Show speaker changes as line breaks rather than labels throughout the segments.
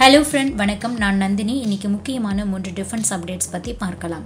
hello friend வணக்கம் நான் நந்தினி இன்னைக்கு முக்கியமான மூன்று டிஃபென்ஸ் அப்டேட்ஸ் பற்றி பார்க்கலாம்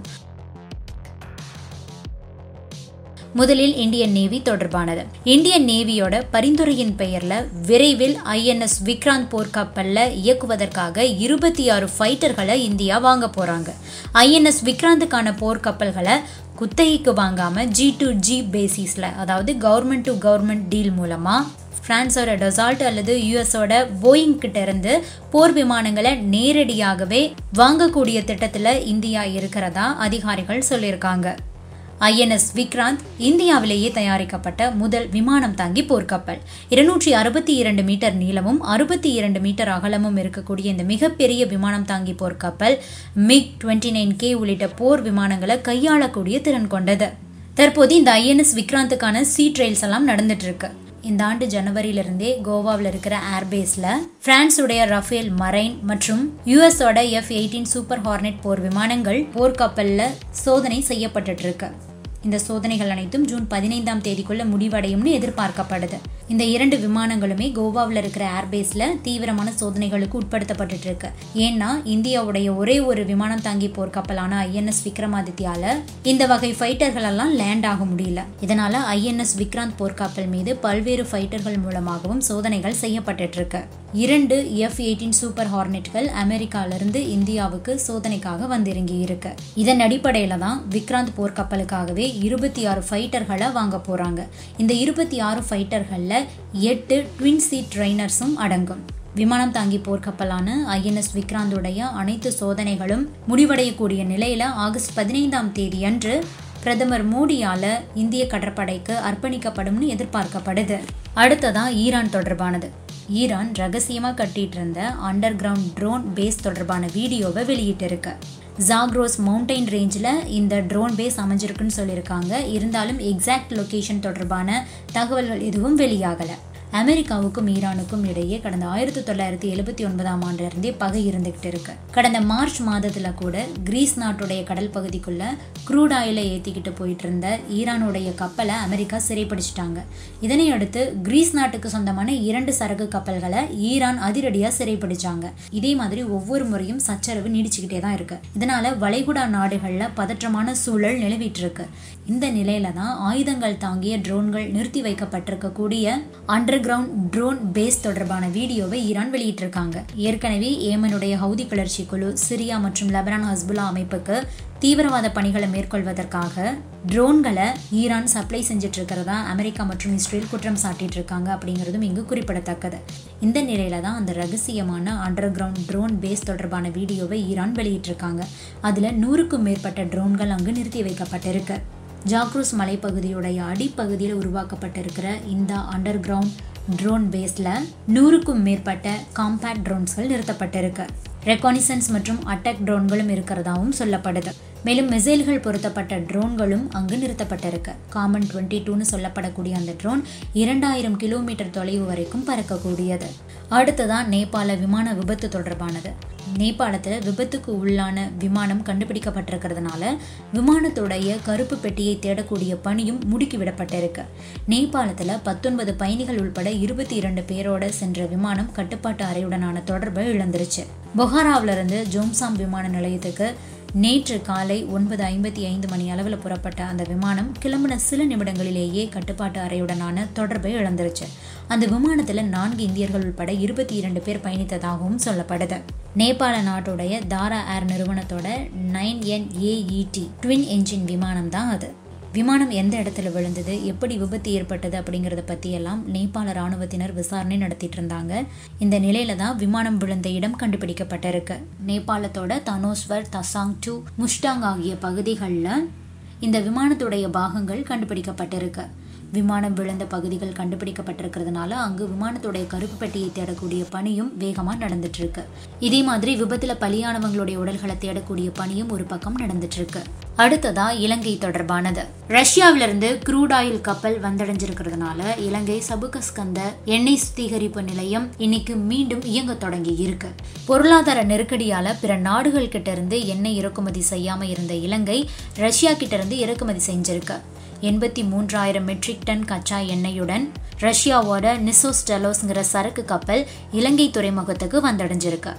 முதலில் இந்தியன் நேவி தொடர்பானது இந்தியன் நேவியோட பரிந்துரையின் பெயர்ல விரைவில் ஐஎன்எஸ் விக்ராந்த் போர்க்கப்பல்ல இயக்குவதற்காக இருபத்தி ஆறு ஃபைட்டர்களை இந்தியா வாங்க போறாங்க ஐஎன்எஸ் விக்ராந்துக்கான போர்க்கப்பல்களை குத்தகைக்கு வாங்காம ஜி டு ஜி பேசிஸ்ல அதாவது கவர்மெண்ட் டு கவர்மெண்ட் டீல் மூலமா பிரான்ஸோட டொசால்ட் அல்லது யூஎஸோட போயிங் கிட்ட இருந்து போர் விமானங்களை நேரடியாகவே வாங்கக்கூடிய திட்டத்தில் இந்தியா இருக்கிறதா அதிகாரிகள் சொல்லியிருக்காங்க ஐஎன்எஸ் விக்ராந்த் இந்தியாவிலேயே தயாரிக்கப்பட்ட முதல் விமானம் தாங்கி போர்க்கப்பல் இருநூற்றி அறுபத்தி இரண்டு மீட்டர் நீளமும் அறுபத்தி இரண்டு மீட்டர் அகலமும் இருக்கக்கூடிய இந்த மிகப்பெரிய விமானம் தாங்கி போர்க்கப்பல் மிக் டுவெண்ட்டி நைன் கே உள்ளிட்ட போர் விமானங்களை கையாளக்கூடிய திறன் கொண்டது தற்போது இந்த ஐஎன்எஸ் விக்ராந்துக்கான சீ ட்ரைல்ஸ் எல்லாம் நடந்துட்டு இருக்கு இந்த ஆண்டு ஜனவரியிலிருந்தே கோவாவில் இருக்கிற ஏர்பேஸில் பிரான்ஸுடைய ரஃபேல் மரைன் மற்றும் யூஎஸோட எஃப் எயிட்டீன் சூப்பர் ஹார்னெட் போர் விமானங்கள் போர்க்கப்பலில் சோதனை செய்யப்பட்டுட்டு இருக்கு இந்த சோதனைகள் அனைத்தும் ஜூன் பதினைந்தாம் தேதிக்குள்ள முடிவடையும்னு எதிர்பார்க்கப்படுது இந்த இரண்டு விமானங்களுமே கோவாவில் இருக்கிற ஏர்பேஸில் தீவிரமான சோதனைகளுக்கு உட்படுத்தப்பட்டு இருக்கு ஏன்னா இந்தியாவுடைய ஒரே ஒரு விமானம் தாங்கி போர்க்கப்பலான ஐஎன்எஸ் விக்ரமாதித்யால இந்த வகை ஃபைட்டர்கள் எல்லாம் லேண்ட் ஆக முடியல இதனால ஐஎன்எஸ் விக்ராந்த் போர்க்கப்பல் மீது பல்வேறு ஃபைட்டர்கள் மூலமாகவும் சோதனைகள் செய்யப்பட்டு இருக்கு இரண்டு எஃப் எயிட்டீன் சூப்பர் ஹார்னெட்கள் அமெரிக்காவிலிருந்து இந்தியாவுக்கு சோதனைக்காக வந்திறங்கி இருக்கு இதன் அடிப்படையில தான் விக்ராந்த் போர்க்கப்பலுக்காகவே இருபத்தி ஆறு ஃபைட்டர்களை வாங்க போறாங்க இந்த இருபத்தி ஆறு ஃபைட்டர்களில் எட்டு ட்வின் சீட் ட்ரைனர்ஸும் அடங்கும் விமானம் தாங்கி போர்க்கப்பலான ஐஎன்எஸ் விக்ராந்துடைய அனைத்து சோதனைகளும் முடிவடையக்கூடிய நிலையில ஆகஸ்ட் பதினைந்தாம் தேதி அன்று பிரதமர் மோடியால இந்திய கடற்படைக்கு அர்ப்பணிக்கப்படும்னு எதிர்பார்க்கப்படுது அடுத்ததா ஈரான் தொடர்பானது ஈரான் ரகசியமா கட்டிட்டு இருந்த அண்டர் கிரவுண்ட் ட்ரோன் பேஸ் தொடர்பான வீடியோவை வெளியிட்டிருக்கு ஜாக்ரோஸ் மவுண்டைன் ரேஞ்சில் இந்த ட்ரோன் பேஸ் அமைஞ்சிருக்குன்னு சொல்லியிருக்காங்க இருந்தாலும் எக்ஸாக்ட் லொக்கேஷன் தொடர்பான தகவல்கள் எதுவும் வெளியாகலை அமெரிக்காவுக்கும் ஈரானுக்கும் இடையே கடந்த ஆயிரத்தி தொள்ளாயிரத்தி எழுபத்தி ஒன்பதாம் ஆண்டிலிருந்தே பகை இருந்துகிட்டு இருக்கு கடந்த மார்ச் மாதத்துல கூட கிரீஸ் நாட்டுடைய கடல் பகுதிக்குள்ள க்ரூட் ஆயிலை ஏத்திக்கிட்டு போயிட்டு இருந்த ஈரானுடைய கப்பலை அமெரிக்கா சிறைப்பிடிச்சிட்டாங்க இதனை அடுத்து கிரீஸ் நாட்டுக்கு சொந்தமான இரண்டு சரக்கு கப்பல்களை ஈரான் அதிரடியா சிறைப்பிடிச்சாங்க இதே மாதிரி ஒவ்வொரு முறையும் சச்சரவு நீடிச்சுக்கிட்டே தான் இருக்கு இதனால வளைகுடா நாடுகள்ல பதற்றமான சூழல் நிலவிட்டு இருக்கு இந்த நிலையில தான் ஆயுதங்கள் தாங்கிய ட்ரோன்கள் நிறுத்தி வைக்கப்பட்டிருக்கக்கூடிய அண்டர் கிரவுண்ட் ட்ரோன் பேஸ் தொடர்பான வீடியோவை ஈரான் வெளியிட்டிருக்காங்க ஏற்கனவே ஏமனுடைய ஹவுதி கிளர்ச்சி குழு சிரியா மற்றும் லெபனான் ஹஸ்புல்லா அமைப்புக்கு தீவிரவாத பணிகளை மேற்கொள்வதற்காக ட்ரோன்களை ஈரான் சப்ளை செஞ்சுட்டு இருக்கிறதா அமெரிக்கா மற்றும் இஸ்ரேல் குற்றம் சாட்டிட்டு இருக்காங்க அப்படிங்கிறதும் இங்கு குறிப்பிடத்தக்கது இந்த நிலையில தான் அந்த ரகசியமான அண்டர் கிரவுண்ட் ட்ரோன் பேஸ் தொடர்பான வீடியோவை ஈரான் வெளியிட்டிருக்காங்க அதுல நூறுக்கும் மேற்பட்ட ட்ரோன்கள் அங்கு நிறுத்தி வைக்கப்பட்டிருக்கு ஜாக்ரூஸ் மலைப்பகுதியுடைய அடிப்பகுதியில் உருவாக்கப்பட்டிருக்கிற இந்த அண்டர் கிரவுண்ட் ட்ரோன் பேஸில் நூறுக்கும் மேற்பட்ட காம்பேக்ட் ட்ரோன்ஸ்கள் நிறுத்தப்பட்டிருக்கு ரெக்கானிசன்ஸ் மற்றும் அட்டாக் ட்ரோன்களும் இருக்கிறதாவும் சொல்லப்படுது மேலும் மிசைல்கள் பொருத்தப்பட்ட ட்ரோன்களும் அங்கு நிறுத்தப்பட்டிருக்கு காமன் டுவெண்ட்டி டூன்னு சொல்லப்படக்கூடிய அந்த ட்ரோன் இரண்டாயிரம் கிலோமீட்டர் தொலைவு வரைக்கும் பறக்கக்கூடியது அடுத்ததான் நேபாள விமான விபத்து தொடர்பானது நேபாளத்தில் விபத்துக்கு உள்ளான விமானம் கண்டுபிடிக்கப்பட்டிருக்கிறதுனால விமானத்துடைய கருப்பு பெட்டியை தேடக்கூடிய பணியும் முடுக்கி விடப்பட்டிருக்கு நேபாளத்தில் பத்தொன்பது பயணிகள் உட்பட இருபத்தி இரண்டு பேரோட சென்ற விமானம் கட்டுப்பாட்டு அறையுடனான தொடர்பை இழந்துருச்சு பொஹாராவிலிருந்து ஜோம்சாம் விமான நிலையத்துக்கு நேற்று காலை ஒன்பது ஐம்பத்தி ஐந்து மணி அளவில் புறப்பட்ட அந்த விமானம் கிளம்பின சில நிமிடங்களிலேயே கட்டுப்பாட்டு அறையுடனான தொடர்பை இழந்துருச்சு அந்த விமானத்தில் நான்கு இந்தியர்கள் உட்பட இருபத்தி இரண்டு பேர் பயணித்ததாகவும் சொல்லப்படுது நேபாள நாட்டுடைய தாரா ஏர் நிறுவனத்தோட nine N AET twin engine விமானம் தான் அது விமானம் எந்த இடத்துல விழுந்தது எப்படி விபத்து ஏற்பட்டது அப்படிங்கிறத பற்றியெல்லாம் நேபாள இராணுவத்தினர் விசாரணை நடத்திட்டு இருந்தாங்க இந்த நிலையில தான் விமானம் விழுந்த இடம் கண்டுபிடிக்கப்பட்டிருக்கு நேபாளத்தோட தனோஸ்வர் தசாங் டு முஷ்டாங் ஆகிய பகுதிகளில் இந்த விமானத்துடைய பாகங்கள் கண்டுபிடிக்கப்பட்டிருக்கு விமானம் விழுந்த பகுதிகள் கண்டுபிடிக்கப்பட்டிருக்கிறதுனால அங்கு விமானத்துடைய கருப்பு பெட்டியை தேடக்கூடிய பணியும் வேகமாக நடந்துட்டு இருக்கு இதே மாதிரி விபத்தில் பலியானவங்களுடைய உடல்களை தேடக்கூடிய பணியும் ஒரு பக்கம் நடந்துட்டு இருக்கு அடுத்ததா இலங்கை தொடர்பானது ரஷ்யாவிலிருந்து குரூட் ஆயில் கப்பல் வந்தடைஞ்சிருக்கிறதுனால இலங்கை சபுகஸ்கந்த எண்ணெய் சுத்திகரிப்பு நிலையம் இன்னைக்கு மீண்டும் இயங்க தொடங்கி இருக்கு பொருளாதார நெருக்கடியால பிற நாடுகள் கிட்ட இருந்து எண்ணெய் இறக்குமதி செய்யாம இருந்த இலங்கை ரஷ்யா கிட்ட இருந்து இறக்குமதி செஞ்சிருக்கு எண்பத்தி மூன்றாயிரம் மெட்ரிக் டன் கச்சா எண்ணெயுடன் ரஷ்யாவோட நிசோஸ்டெலோஸ்ங்கிற சரக்கு கப்பல் இலங்கை துறைமுகத்துக்கு வந்தடைஞ்சிருக்கு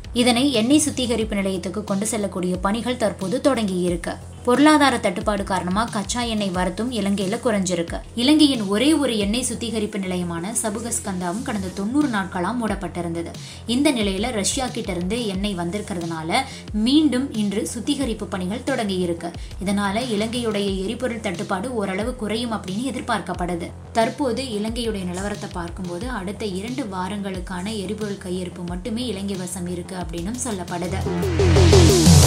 இதனை எண்ணெய் சுத்திகரிப்பு நிலையத்துக்கு கொண்டு செல்லக்கூடிய பணிகள் தற்போது தொடங்கி இருக்கு பொருளாதார தட்டுப்பாடு காரணமா கச்சா எண்ணெய் வரத்தும் இலங்கையில குறைஞ்சிருக்கு இலங்கையின் ஒரே ஒரு எண்ணெய் சுத்திகரிப்பு நிலையமான சபுகஸ்கந்தாவும் கடந்த தொண்ணூறு நாட்களா மூடப்பட்டிருந்தது இந்த நிலையில ரஷ்யா கிட்ட இருந்து எண்ணெய் வந்திருக்கிறதுனால மீண்டும் இன்று சுத்திகரிப்பு பணிகள் தொடங்கி இருக்கு இதனால இலங்கையுடைய எரிபொருள் தட்டுப்பாடு ஓரளவு குறையும் அப்படின்னு எதிர்பார்க்கப்படுது தற்போது இலங்கையுடைய நிலவரத்தை பார்க்கும்போது அடுத்த இரண்டு வாரங்களுக்கான எரிபொருள் கையிருப்பு மட்டுமே இலங்கை வசம் இருக்கு அப்படின்னும் சொல்லப்படுது